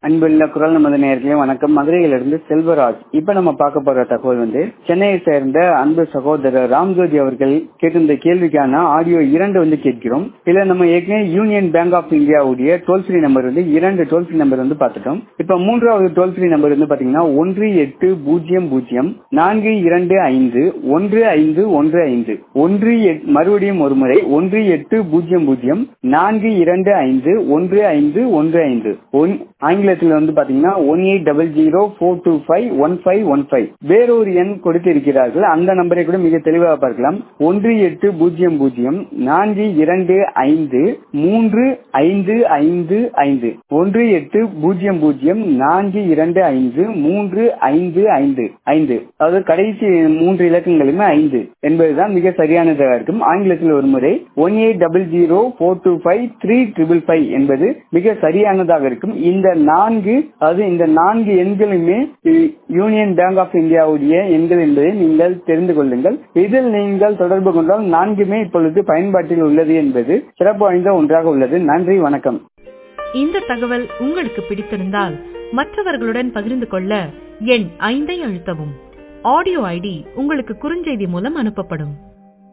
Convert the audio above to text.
அன்புள்ள குரல் நமது நேர்களே வணக்கம் மதுரையிலிருந்து செல்வராஜ் இப்ப நம்ம பார்க்க போற தகவல் வந்து சென்னையை சேர்ந்த அன்பு சகோதரர் ராம்ஜோதி அவர்கள் கேட்டிருந்த கேள்விக்கான ஆடியோ இரண்டு வந்து கேட்கிறோம் இதுல நம்ம ஏற்கனவே யூனியன் பேங்க் ஆஃப் இந்தியாவுடைய டோல் ஃப்ரீ நம்பர் வந்து இரண்டு டோல் ஃப்ரீ நம்பர் வந்து பார்த்துட்டோம் இப்ப மூன்றாவது டோல் ஃப்ரீ நம்பர் வந்து பாத்தீங்கன்னா ஒன்று எட்டு பூஜ்ஜியம் பூஜ்ஜியம் நான்கு இரண்டு ஐந்து ஒன்று ஐந்து ஒன்று ஐந்து ஒன்று எட்- மறுபடியும் ஒரு முறை ஒன்று எட்டு பூஜ்ஜியம் பூஜ்ஜியம் நான்கு இரண்டு ஐந்து ஒன்று ஐந்து ஒன்று ஐந்து ஒன்- ஆங்கிலத்தில் வந்து பாத்தீங்கன்னா one eight double zero four two five one five one five வேறொரு எண் கொடுத்திருக்கிறார்கள் அந்த நம்பரை கூட மிக தெளிவாக பார்க்கலாம் ஒன்று எட்டு பூஜ்ஜியம் பூஜ்ஜியம் நான்கு இரண்டு ஐந்து மூன்று ஐந்து ஐந்து ஐந்து ஒன்று எட்டு பூஜ்ஜியம் பூஜ்ஜியம் நான்கு இரண்டு ஐந்து மூன்று ஐந்து ஐந்து ஐந்து அதாவது கடைசி மூன்று இலக்கங்களுமே ஐந்து என்பதுதான் மிக சரியானதாக இருக்கும் ஆங்கிலத்தில் ஒரு முறை one eight double zero four two five three triple five என்பது மிக சரியானதாக இருக்கும் இந்த நான்கு அதாவது இந்த நான்கு எண்களுமே இ- யூனியன் பேங்க் ஆஃப் இந்தியாவுடைய எண்கள் என்பதை நீங்கள் தெரிந்து கொள்ளுங்கள் இதில் நீங்கள் தொடர்பு கொண்டால் நான்குமே இப்பொழுது பயன்பாட்டில் உள்ளது என்பது சிறப்பு வாய்ந்த ஒன்றாக உள்ளது நன்றி வணக்கம் இந்த தகவல் உங்களுக்கு பிடித்திருந்தால் மற்றவர்களுடன் பகிர்ந்து கொள்ள எண் ஐந்தை அழுத்தவும் ஆடியோ ஐடி உங்களுக்கு குறுஞ்செய்தி மூலம் அனுப்பப்படும்